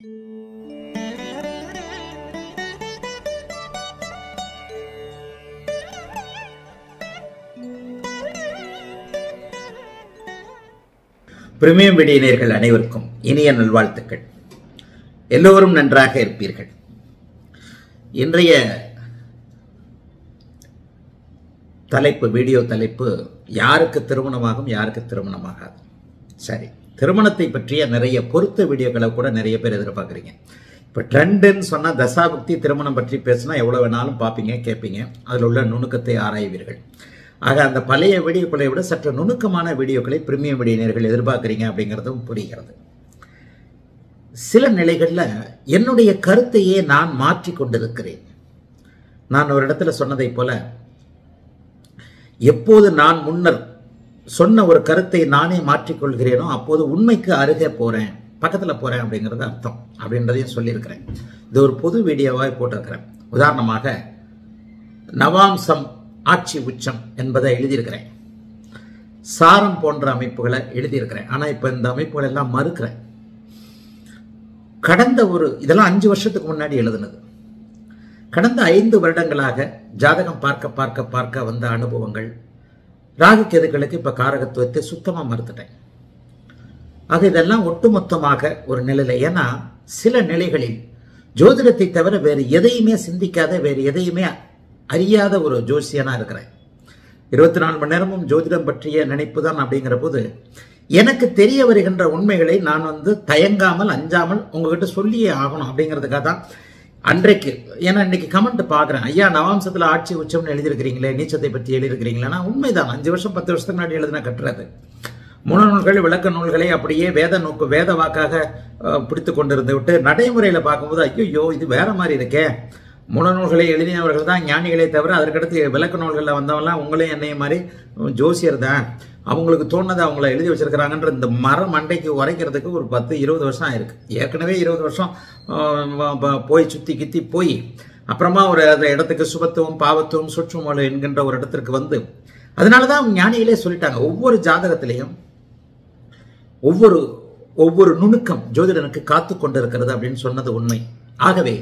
premium விடியினர்கள் அனைவருக்கும் இனிய நல்வாழ்த்துக்கள் எல்லோரும் நன்றாக இருப்பீர்கள் இன்றைய தலைப்பு வீடியோ தலைப்பு யாருக்கு திருமணமாகும் யாருக்கு திருமணமாகாது சரி திருமணத்தை பற்றிய நிறைய பொருத்த வீடியோக்களை கூட நிறைய பேர் எதிர்பார்க்குறீங்க இப்போ ட்ரெண்டுன்னு சொன்னால் தசாபக்தி திருமணம் பற்றி பேசினா எவ்வளோ வேணாலும் பார்ப்பீங்க கேட்பீங்க அதில் உள்ள நுணுக்கத்தை ஆராய்வீர்கள் ஆக அந்த பழைய வீடியோக்களை விட சற்று நுணுக்கமான வீடியோக்களை பிரிமியம் வீடியனர்கள் எதிர்பார்க்குறீங்க அப்படிங்கிறதும் புரிகிறது சில நிலைகளில் என்னுடைய கருத்தையே நான் மாற்றி கொண்டிருக்கிறேன் நான் ஒரு இடத்துல சொன்னதை போல எப்போது நான் முன்னர் சொன்ன ஒரு கருத்தை நானே மாற்றிக்கொள்கிறேனோ அப்போது உண்மைக்கு அருகே போறேன் பக்கத்தில் போறேன் அப்படிங்கிறது அர்த்தம் அப்படின்றதையும் சொல்லியிருக்கிறேன் இது ஒரு பொது வீடியோவாக போட்டிருக்கிறேன் உதாரணமாக நவாம்சம் ஆட்சி உச்சம் என்பதை எழுதியிருக்கிறேன் சாரம் போன்ற அமைப்புகளை எழுதியிருக்கிறேன் ஆனால் இப்போ இந்த அமைப்புகள் எல்லாம் மறுக்கிறேன் கடந்த ஒரு இதெல்லாம் அஞ்சு வருஷத்துக்கு முன்னாடி எழுதுனது கடந்த ஐந்து வருடங்களாக ஜாதகம் பார்க்க பார்க்க பார்க்க வந்த அனுபவங்கள் ராகு கேதுகளுக்கு இப்போ காரகத்துவத்தை சுத்தமாக மறுத்துட்டேன் ஆக இதெல்லாம் ஒட்டுமொத்தமாக ஒரு நிலையில ஏன்னா சில நிலைகளில் ஜோதிடத்தை தவிர வேறு எதையுமே சிந்திக்காத வேறு எதையுமே அறியாத ஒரு ஜோசியனா இருக்கிறேன் இருபத்தி நாலு மணி நேரமும் ஜோதிடம் பற்றிய நினைப்பு தான் அப்படிங்கிற போது எனக்கு தெரிய வருகின்ற உண்மைகளை நான் வந்து தயங்காமல் அஞ்சாமல் உங்ககிட்ட சொல்லியே ஆகணும் அப்படிங்கிறதுக்காக தான் அன்றைக்கு ஏன்னா இன்னைக்கு கமெண்ட் பார்க்குறேன் ஐயா நவாம்சத்தில் ஆட்சி உச்சம்னு எழுதியிருக்கிறீங்களே நீச்சத்தை பற்றி எழுதியிருக்கிறீங்களா உண்மைதான் அஞ்சு வருஷம் பத்து வருஷத்துக்கு முன்னாடி எழுதின கட்டுறது முனநூல்கள் விளக்க நூல்களை அப்படியே வேத நோக்கு வேத வாக்காக பிடித்து கொண்டிருந்து விட்டு நடைமுறையில் பார்க்கும்போது ஐயோ இது வேற மாதிரி இருக்கே முனநூல்களை எழுதினவர்கள் தான் ஞானிகளே தவிர அதற்கடுத்து விளக்க நூல்களில் வந்தவங்களாம் உங்களையும் என்னைய மாதிரி ஜோசியர் தான் அவங்களுக்கு தோணுதை அவங்கள எழுதி வச்சிருக்கிறாங்கன்ற இந்த மரம் மண்டைக்கு உரைக்கிறதுக்கு ஒரு பத்து இருபது வருஷம் ஆயிருக்கு ஏற்கனவே இருபது வருஷம் போய் சுற்றி கித்தி போய் அப்புறமா ஒரு அந்த இடத்துக்கு சுபத்துவம் பாவத்துவம் சுற்றுமொழி என்கின்ற ஒரு இடத்திற்கு வந்து அதனால தான் ஞானிகளே சொல்லிட்டாங்க ஒவ்வொரு ஜாதகத்திலையும் ஒவ்வொரு ஒவ்வொரு நுணுக்கம் ஜோதிடனுக்கு காத்து கொண்டிருக்கிறது அப்படின்னு சொன்னது உண்மை ஆகவே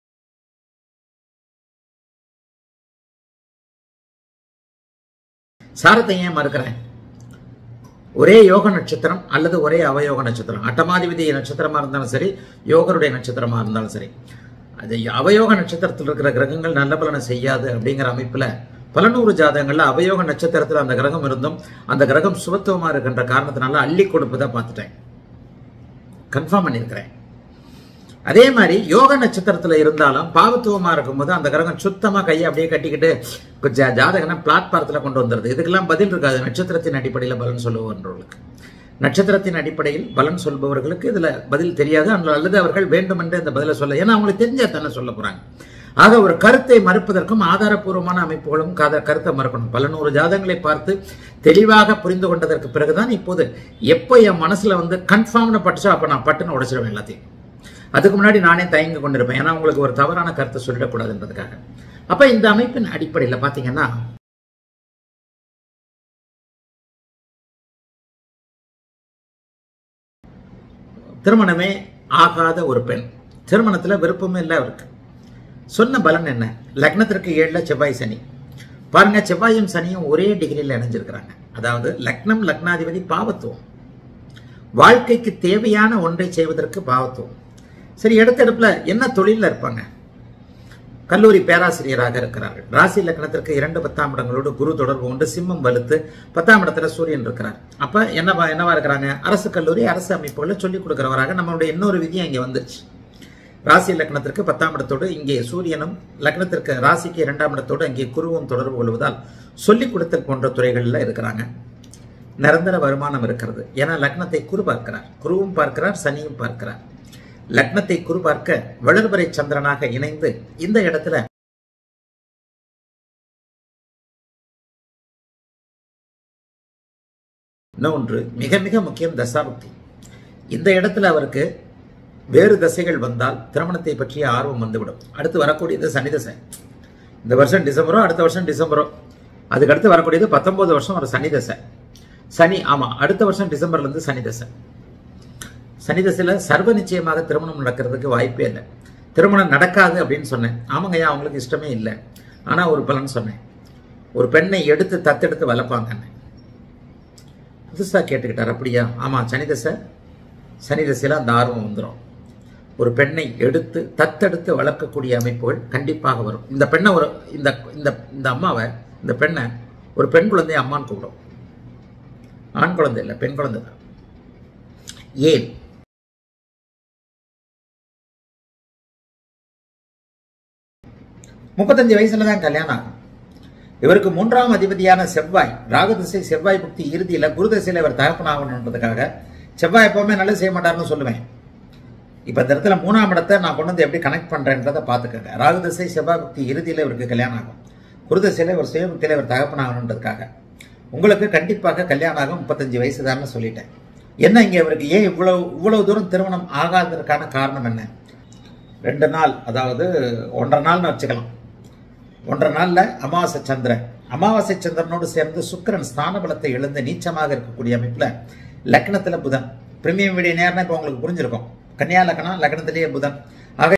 சாரத்தை ஏன் மறுக்கிறேன் ஒரே யோக நட்சத்திரம் அல்லது ஒரே அவயோக நட்சத்திரம் அட்டமாதிபதி நட்சத்திரமா இருந்தாலும் சரி யோகருடைய நட்சத்திரமா இருந்தாலும் சரி அது அவயோக நட்சத்திரத்தில் இருக்கிற கிரகங்கள் நல்ல பலனை செய்யாது அப்படிங்கிற அமைப்புல பல நூறு ஜாதகங்கள்ல அவயோக நட்சத்திரத்தில் அந்த கிரகம் இருந்தும் அந்த கிரகம் சுபத்துவமா இருக்கின்ற காரணத்தினால அள்ளி கொடுப்பதை பார்த்துட்டேன் கன்ஃபார்ம் பண்ணியிருக்கிறேன் அதே மாதிரி யோக நட்சத்திரத்துல இருந்தாலும் பாவத்துவமா இருக்கும்போது அந்த கிரகம் சுத்தமா கையை அப்படியே கட்டிக்கிட்டு ஜாதகம் பிளாட்பாரத்தில் கொண்டு வந்துருது இதுக்கெல்லாம் பதில் இருக்காது நட்சத்திரத்தின் அடிப்படையில் பலன் சொல்லுவவர்களுக்கு நட்சத்திரத்தின் அடிப்படையில் பலன் சொல்பவர்களுக்கு இதுல பதில் தெரியாது அல்லது அவர்கள் வேண்டுமென்றே இந்த பதிலை சொல்ல ஏன்னா அவங்களுக்கு தெரிஞ்சா தானே சொல்ல போறாங்க ஆக ஒரு கருத்தை மறுப்பதற்கும் ஆதாரப்பூர்வமான அமைப்புகளும் கருத்தை மறுக்கணும் பல நூறு ஜாதகங்களை பார்த்து தெளிவாக புரிந்து கொண்டதற்கு பிறகுதான் இப்போது எப்போ என் மனசுல வந்து கன்ஃபார்ம்னு பட்டுச்சோ அப்ப நான் பட்டுன்னு உடைச்சிருவேன் எல்லாத்தையும் அதுக்கு முன்னாடி நானே தயங்கி கொண்டிருப்பேன் ஏன்னா உங்களுக்கு ஒரு தவறான கருத்தை சொல்லிடக்கூடாதுன்றதுக்காக அப்ப இந்த அமைப்பின் அடிப்படையில் பாத்தீங்கன்னா திருமணமே ஆகாத ஒரு பெண் திருமணத்துல விருப்பமே இல்லை அவருக்கு சொன்ன பலன் என்ன லக்னத்திற்கு ஏழுல செவ்வாய் சனி பாருங்க செவ்வாயும் சனியும் ஒரே டிகிரியில் இணைஞ்சிருக்கிறாங்க அதாவது லக்னம் லக்னாதிபதி பாவத்துவம் வாழ்க்கைக்கு தேவையான ஒன்றை செய்வதற்கு பாவத்துவம் சரி எடுத்தெடுப்புல என்ன தொழிலில் இருப்பாங்க கல்லூரி பேராசிரியராக இருக்கிறார்கள் ராசி லக்னத்திற்கு இரண்டு பத்தாம் இடங்களோடு குரு தொடர்பு கொண்டு சிம்மம் வலுத்து பத்தாம் இடத்துல சூரியன் இருக்கிறார் அப்ப என்னவா என்னவா இருக்கிறாங்க அரசு கல்லூரி அரசு அமைப்புகளை சொல்லிக் கொடுக்கிறவராக நம்மளுடைய இன்னொரு விதியும் இங்கே வந்துருச்சு ராசி லக்னத்திற்கு பத்தாம் இடத்தோடு இங்கே சூரியனும் லக்னத்திற்கு ராசிக்கு இரண்டாம் இடத்தோடு அங்கே குருவும் தொடர்பு கொள்வதால் சொல்லிக் கொடுத்தல் போன்ற துறைகளில் இருக்கிறாங்க நிரந்தர வருமானம் இருக்கிறது ஏன்னா லக்னத்தை குரு பார்க்கிறார் குருவும் பார்க்கிறார் சனியும் பார்க்கிறார் லக்னத்தை குரு பார்க்க வளர்வரை சந்திரனாக இணைந்து இந்த இடத்துல இன்னொன்று மிக மிக முக்கியம் தசாபக்தி இந்த இடத்துல அவருக்கு வேறு தசைகள் வந்தால் திருமணத்தை பற்றிய ஆர்வம் வந்துவிடும் அடுத்து வரக்கூடியது சனி தசை இந்த வருஷம் டிசம்பரோ அடுத்த வருஷம் டிசம்பரோ அதுக்கு அடுத்து வரக்கூடியது பத்தொன்பது வருஷம் ஒரு சனி தசை சனி ஆமா அடுத்த வருஷம் டிசம்பர்ல இருந்து சனி தசை சனி தசையில சர்வ நிச்சயமாக திருமணம் நடக்கிறதுக்கு வாய்ப்பே இல்லை திருமணம் நடக்காது அப்படின்னு சொன்னேன் ஆமாங்கய்யா அவங்களுக்கு இஷ்டமே இல்லை ஆனா ஒரு பலன் சொன்னேன் ஒரு பெண்ணை எடுத்து தத்தெடுத்து வளர்ப்பாங்கன்னு புதுசா கேட்டுக்கிட்டார் அப்படியா ஆமா சனி தசை சனி தசையில அந்த ஆர்வம் வந்துடும் ஒரு பெண்ணை எடுத்து தத்தெடுத்து வளர்க்கக்கூடிய அமைப்புகள் கண்டிப்பாக வரும் இந்த பெண்ணை ஒரு இந்த இந்த இந்த அம்மாவை இந்த பெண்ணை ஒரு பெண் குழந்தைய அம்மான்னு கூப்பிடும் ஆண் குழந்தை இல்லை பெண் குழந்தை தான் ஏன் முப்பத்தஞ்சு வயசுல தான் கல்யாணம் ஆகும் இவருக்கு மூன்றாம் அதிபதியான செவ்வாய் ராகு திசை செவ்வாய் புக்தி இறுதியில குரு திசையில இவர் தகப்பனாகணுன்றதுக்காக செவ்வாய் எப்பவுமே நல்லது செய்ய மாட்டாருன்னு சொல்லுவேன் இப்ப இந்த இடத்துல மூணாம் இடத்தை நான் கொண்டு வந்து எப்படி கனெக்ட் பண்றேன்றதை பாத்துக்கோங்க ராகு திசை செவ்வாய் புக்தி இறுதியில இவருக்கு கல்யாணம் ஆகும் குரு திசையில இவர் சுய புக்தியில இவர் தகப்பனாகணுன்றதுக்காக உங்களுக்கு கண்டிப்பாக கல்யாணம் ஆகும் முப்பத்தஞ்சு வயசு தான் சொல்லிட்டேன் என்ன இங்க இவருக்கு ஏன் இவ்வளவு இவ்வளவு தூரம் திருமணம் ஆகாததற்கான காரணம் என்ன ரெண்டு நாள் அதாவது ஒன்றரை நாள்னு வச்சுக்கலாம் ஒன்றரை நாள்ல அமாவாசை சந்திரன் அமாவாசை சந்திரனோடு சேர்ந்து சுக்கிரன் ஸ்தான பலத்தை எழுந்து நீச்சமாக இருக்கக்கூடிய அமைப்புல லக்னத்துல புதன் பிரீமியம் வீடியோ நேரம் இப்போ உங்களுக்கு புரிஞ்சிருக்கும் கன்னியா லக்னம் லக்னத்திலேயே புதன்